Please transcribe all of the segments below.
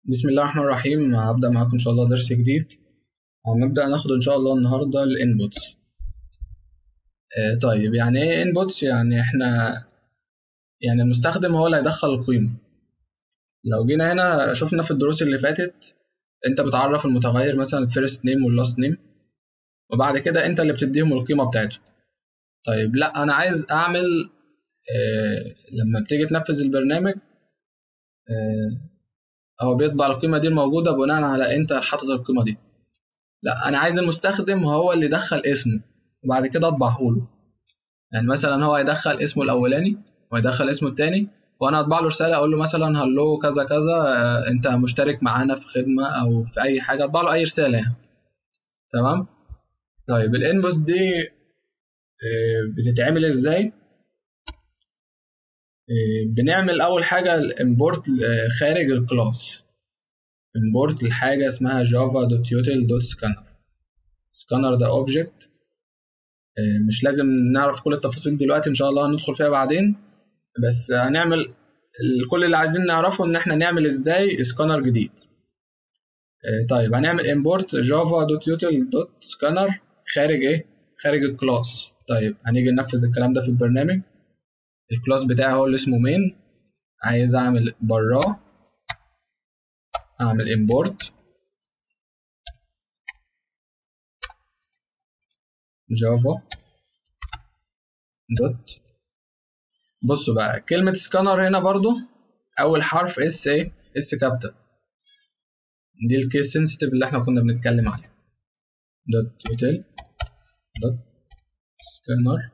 بسم الله الرحمن الرحيم هبدأ معاكم إن شاء الله درس جديد هنبدأ ناخد إن شاء الله النهاردة الانبوتس طيب يعني إيه انبوتس يعني إحنا يعني المستخدم هو اللي هيدخل القيمة لو جينا هنا شفنا في الدروس اللي فاتت أنت بتعرف المتغير مثلا الفيرست نيم واللاست نيم وبعد كده أنت اللي بتديهم القيمة بتاعته طيب لأ أنا عايز أعمل آه لما بتيجي تنفذ البرنامج آه هو بيطبع القيمة دي الموجودة بناء على أنت حاطط القيمة دي لا أنا عايز المستخدم هو اللي يدخل اسمه وبعد كده أطبعه له يعني مثلا هو يدخل اسمه الأولاني ويدخل اسمه التاني وأنا أطبع له رسالة أقول له مثلا هلو كذا كذا آه أنت مشترك معانا في خدمة أو في أي حاجة أطبع له أي رسالة يعني تمام طيب الانبوس دي آه بتتعمل إزاي بنعمل اول حاجه الامبورت خارج الكلاس امبورت لحاجه اسمها جافا دوت يوتل دوت سكانر سكانر ده اوبجكت مش لازم نعرف كل التفاصيل دلوقتي ان شاء الله هندخل فيها بعدين بس هنعمل كل اللي عايزين نعرفه ان احنا نعمل ازاي سكانر جديد طيب هنعمل امبورت جافا دوت يوتل دوت سكانر خارج ايه خارج الكلاس طيب هنيجي ننفذ الكلام ده في البرنامج الكلاس بتاعي هو اللي اسمه مين عايز اعمل براه اعمل import جافا دوت بصوا بقى كلمة سكانر هنا برضو أول حرف اس ايه اس كابيتال دي الكيس سنسيتيف اللي احنا كنا بنتكلم عليه دوت يوتل دوت سكانر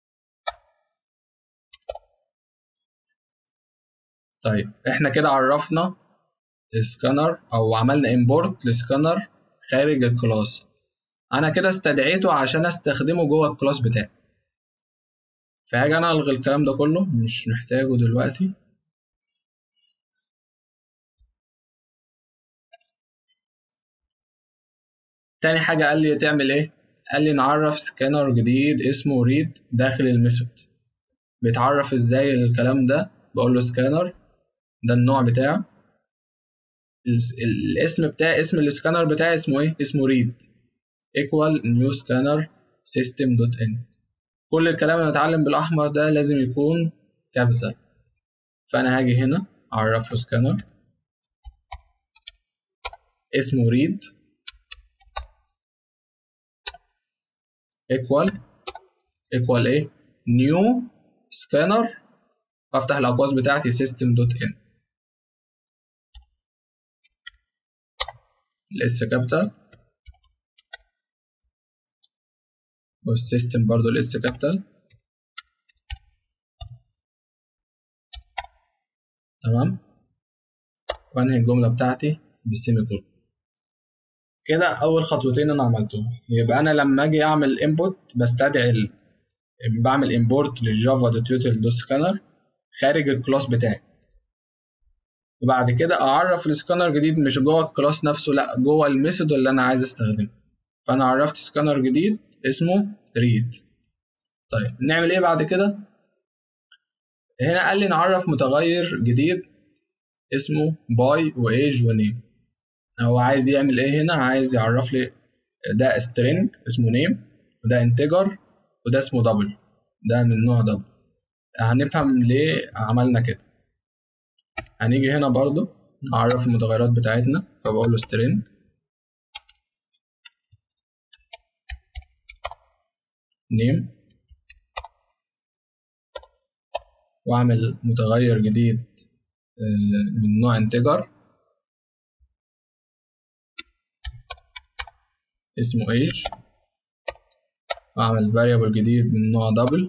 طيب احنا كده عرفنا سكانر او عملنا امبورت لسكانر خارج الكلاس انا كده استدعيته عشان استخدمه جوه الكلاس بتاعي فهاجي انا الغي الكلام ده كله مش محتاجه دلوقتي تاني حاجة قال لي تعمل ايه قال لي نعرف سكانر جديد اسمه ريد داخل الميثود بيتعرف ازاي الكلام ده بقول له سكانر ده النوع بتاعه الاسم بتاعي اسم السكانر بتاعي اسمه ايه اسمه read equal new scanner system dot in كل الكلام اللي اتعلم بالاحمر ده لازم يكون كابيتال فانا هاجي هنا اعرف له سكانر اسمه read equal equal ايه new scanner وافتح الاقواس بتاعتي system dot in الاس كابيتال والسيستم برضو الاس كابيتال تمام وانهي الجملة بتاعتي بالسيمي كولون كده أول خطوتين أنا عملتهم يبقى أنا لما أجي أعمل input بستدعي ال... بعمل import للجافا دوت يوتل دوت سكانر خارج الكلاس بتاعي وبعد كده اعرف السكانر جديد مش جوه الكلاس نفسه لا جوه الميثود اللي انا عايز استخدمه فانا عرفت سكانر جديد اسمه read طيب نعمل ايه بعد كده هنا قال لي نعرف متغير جديد اسمه باي وايج ونيم هو عايز يعمل ايه هنا عايز يعرف لي ده string اسمه نيم وده انتجر وده اسمه دبل ده من نوع دبل هنفهم ليه عملنا كده هنيجي هنا برضو نعرف المتغيرات بتاعتنا فبقول له string name واعمل متغير جديد من نوع integer اسمه age واعمل variable جديد من نوع double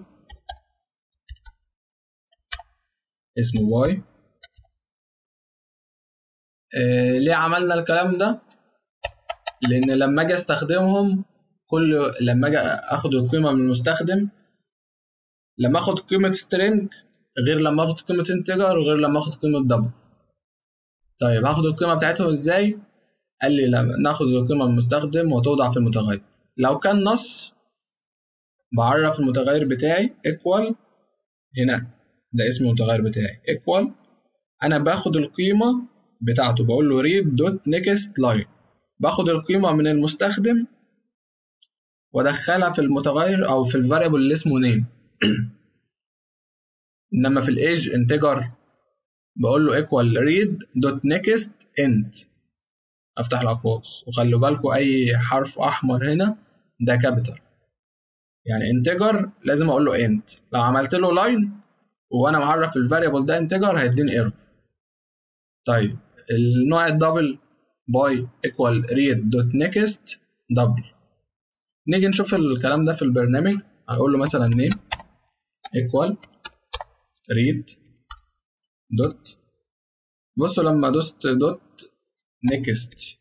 اسمه y آه ليه عملنا الكلام ده لان لما اجي استخدمهم كل لما اجي اخد القيمه من المستخدم لما اخد قيمه string غير لما اخد قيمه integer وغير لما اخد قيمه double طيب هاخد القيمه بتاعتهم ازاي قال لي لما ناخد القيمه من المستخدم وتوضع في المتغير لو كان نص بعرف المتغير بتاعي equal هنا ده اسم المتغير بتاعي equal انا باخد القيمه بتاعته بقول له read دوت next line باخد القيمة من المستخدم وادخلها في المتغير او في الفاريبل اللي اسمه name انما في الايج انتجر بقول له equal read دوت next int افتح الاقواس وخلوا بالكم اي حرف احمر هنا ده كابيتال يعني انتجر لازم اقول له انت لو عملت له لاين وانا معرف الفاريبل ده انتجر هيديني ايرور طيب النوع الدبل باي ايكوال ريد دوت نيكست دبل نيجي نشوف الكلام ده في البرنامج هقول له مثلا نيم ايكوال ريد دوت بصوا لما دوست دوت نيكست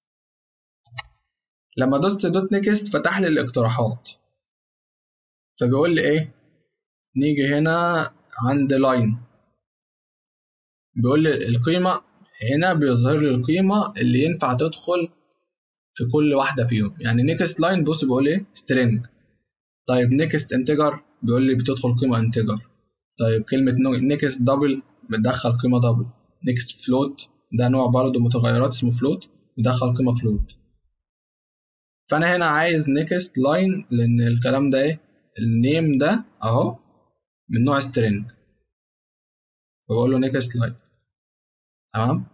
لما دوست دوت نيكست فتح لي الاقتراحات فبيقول لي ايه نيجي هنا عند لاين بيقول لي القيمة هنا بيظهر لي القيمة اللي ينفع تدخل في كل واحدة فيهم يعني نيكست لاين بص بيقول ايه string طيب نيكست انتجر بيقول لي بتدخل قيمة انتجر طيب كلمة نيكست دبل بتدخل قيمة دبل نيكست فلوت ده نوع برضه متغيرات اسمه فلوت بيدخل قيمة فلوت فأنا هنا عايز نيكست لاين لأن الكلام ده ايه النيم ده اهو من نوع string فبقول له next line تمام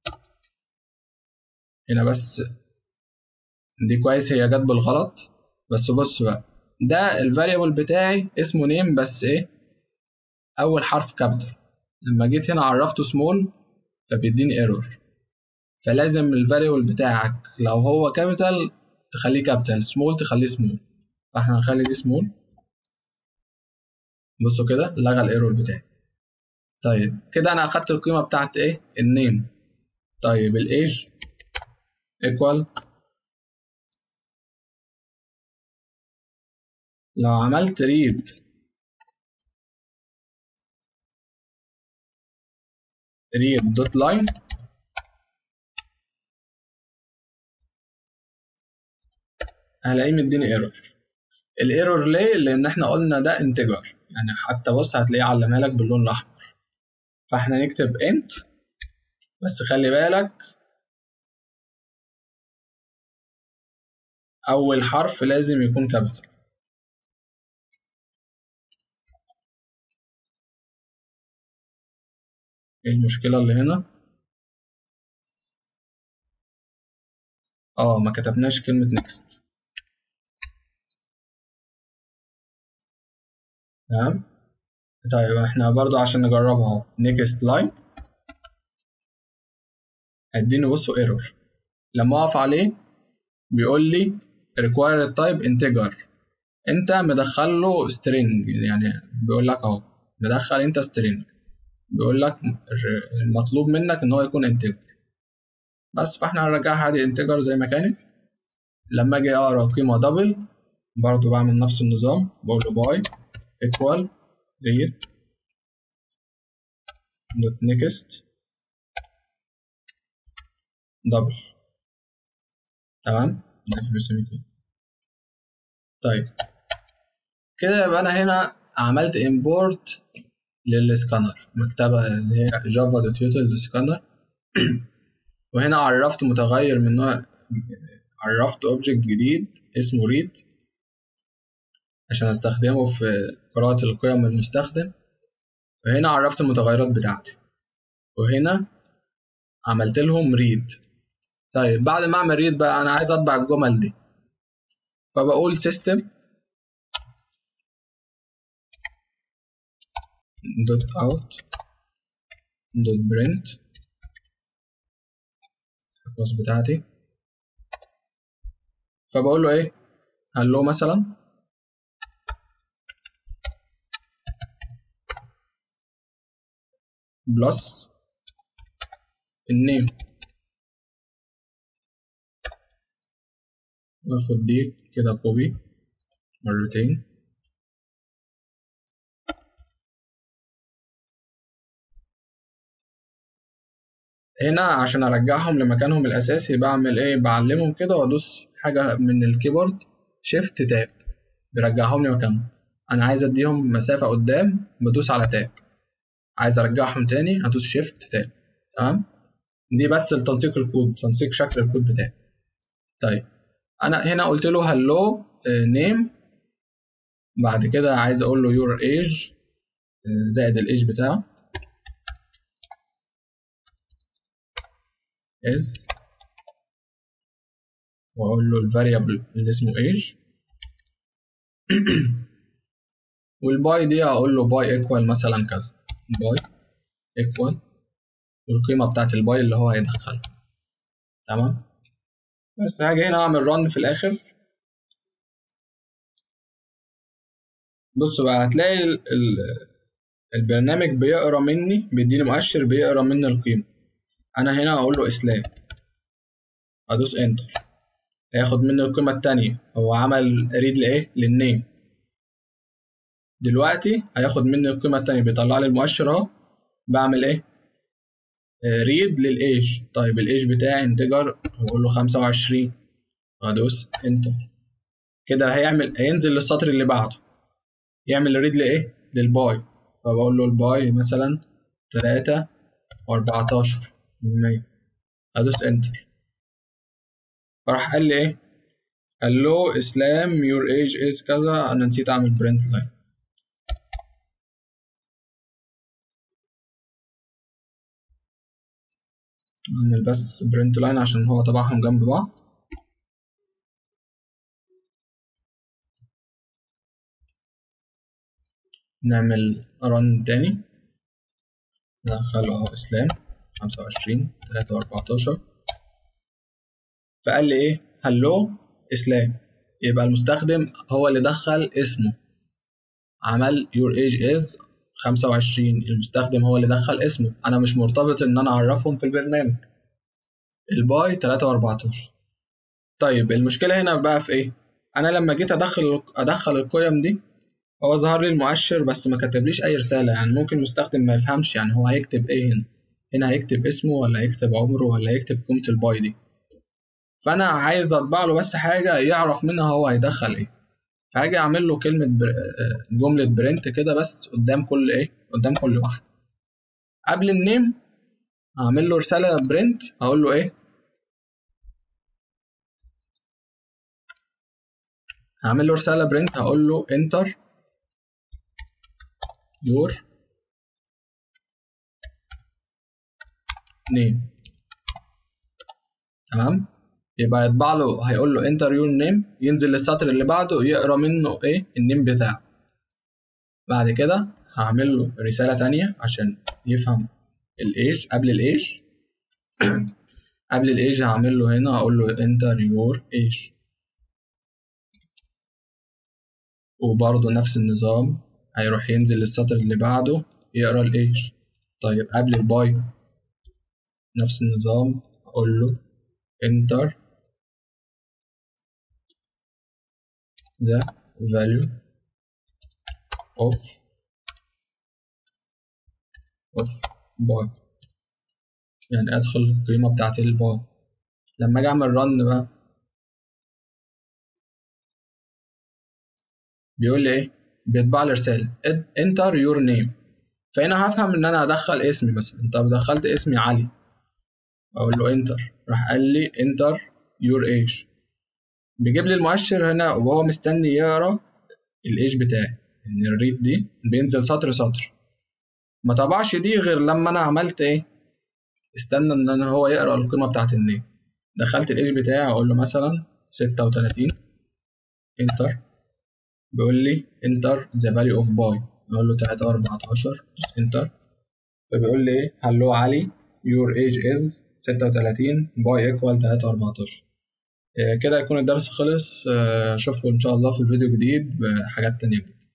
هنا بس دي كويس هي جت بالغلط بس بص بقى ده الفاريبل بتاعي اسمه نيم بس ايه اول حرف كابيتال لما جيت هنا عرفته سمول فبيديني ايرور فلازم الفاريبل بتاعك لو هو كابيتال تخليه كابيتال سمول تخليه سمول فاحنا هنخلي دي سمول بصوا كده لغى الايرور بتاعي طيب كده انا اخدت القيمه بتاعت ايه النيم طيب الايج ايكوال لو عملت ريد ريد دوت لاين هلاقيه مديني ايرور الايرور ليه لان احنا قلنا ده انتجر يعني حتى بص هتلاقيه علمها لك باللون الاحمر فاحنا نكتب انت بس خلي بالك اول حرف لازم يكون كابيتال ايه المشكلة اللي هنا اه ما كتبناش كلمة next تمام طيب احنا برضو عشان نجربها اهو next line هيديني بصوا ايرور لما اقف عليه بيقول لي required type integer انت مدخل له string يعني بيقول لك اهو مدخل انت string بيقول لك المطلوب منك ان هو يكون integer بس فاحنا هنرجعها عادي integer زي ما كانت لما اجي اقرا قيمه دبل برضو بعمل نفس النظام بقول له باي equal read dot next دبل تمام نقفل السيميكون طيب كده يبقى انا هنا عملت import للسكانر مكتبة اللي هي جافا دوت يوتل سكانر وهنا عرفت متغير من نوع عرفت اوبجكت جديد اسمه read عشان استخدمه في قراءة القيم من المستخدم وهنا عرفت المتغيرات بتاعتي وهنا عملت لهم read طيب بعد ما اعمل read بقى انا عايز اطبع الجمل دي فبقول system dot out dot print القوس بتاعتي فبقول له ايه هلو مثلا بلس النيم واخد دي كده كوبي مرتين هنا عشان ارجعهم لمكانهم الاساسي بعمل ايه بعلمهم كده وادوس حاجه من الكيبورد شيفت تاب بيرجعهم لي مكانهم انا عايز اديهم مسافه قدام بدوس على تاب عايز ارجعهم تاني هدوس شيفت تاب تمام دي بس لتنسيق الكود تنسيق شكل الكود بتاعي طيب انا هنا قلت له هلو نيم بعد كده عايز اقول له your age زائد الايج بتاعه is واقول له الفاريبل اللي اسمه age والباي دي هقول له باي ايكوال مثلا كذا باي ايكوال والقيمة بتاعت الباي اللي هو هيدخلها تمام بس هاجي هنا اعمل رن في الاخر بص بقى هتلاقي ال ال البرنامج بيقرا مني بيديني مؤشر بيقرا مني القيمة انا هنا هقول له اسلام ادوس انتر هياخد مني القيمة التانية هو عمل ريد لايه للنيم دلوقتي هياخد مني القيمة التانية بيطلع لي المؤشر اهو بعمل ايه ريد للايج طيب الايج بتاعي انتجر هقول له خمسة وعشرين ادوس انتر كده هيعمل هينزل للسطر اللي بعده يعمل ريد لايه للباي فبقول له الباي مثلا تلاتة وأربعتاشر من مية ادوس انتر فراح قال لي ايه قال له اسلام your age is كذا انا نسيت اعمل برنت لاين اعمل بس برنت لاين عشان هو طبعهم جنب بعض نعمل رن تاني ندخله اهو اسلام خمسة وعشرين تلاتة وأربعتاشر فقال لي ايه هلو اسلام يبقى المستخدم هو اللي دخل اسمه عمل your age is خمسة وعشرين المستخدم هو اللي دخل اسمه أنا مش مرتبط إن أنا أعرفهم في البرنامج الباي تلاتة وأربعتاشر طيب المشكلة هنا بقى في إيه؟ أنا لما جيت أدخل أدخل القيم دي هو ظهر لي المؤشر بس ما كتبليش أي رسالة يعني ممكن المستخدم ما يفهمش يعني هو هيكتب إيه هنا هنا هيكتب اسمه ولا هيكتب عمره ولا هيكتب قيمة الباي دي فأنا عايز أطبع له بس حاجة يعرف منها هو هيدخل إيه فهاجي اعمل له كلمه بر... جمله برنت كده بس قدام كل ايه قدام كل واحده قبل النيم هعمل له رساله برنت هقول له ايه هعمل له رساله برنت هقول له انتر يور نيم تمام يبقى يطبع له هيقول له انتر يور نيم ينزل للسطر اللي بعده يقرا منه ايه النيم بتاعه بعد كده هعمل له رسالة تانية عشان يفهم الايج قبل الايج قبل الايج هعمل له هنا هقول له انتر يور ايج وبرضه نفس النظام هيروح ينزل للسطر اللي بعده يقرا الايج طيب قبل الباي نفس النظام اقول له enter the value of of boy يعني ادخل القيمة بتاعت الباي لما اجي اعمل run بقى بيقول لي ايه بيطبع لي رسالة enter your name فهنا هفهم ان انا هدخل اسمي مثلا طب دخلت اسمي علي اقول له انتر راح قال لي انتر يور ايج بيجيب لي المؤشر هنا وهو مستني يقرا الايج بتاعي ان الريد دي بينزل سطر سطر ما طبعش دي غير لما انا عملت ايه استنى ان انا هو يقرا القيمه بتاعت النيم دخلت الايج بتاعي اقول له مثلا ستة وتلاتين انتر بيقول لي انتر ذا فاليو اوف باي اقول له تلاتة واربعتاشر انتر فبيقول لي ايه هلو علي your age is ستة وتلاتين باي ايكوال تلاتة وأربعتاشر كده يكون الدرس خلص أشوفكم إن شاء الله في الفيديو الجديد بحاجات تانية جديدة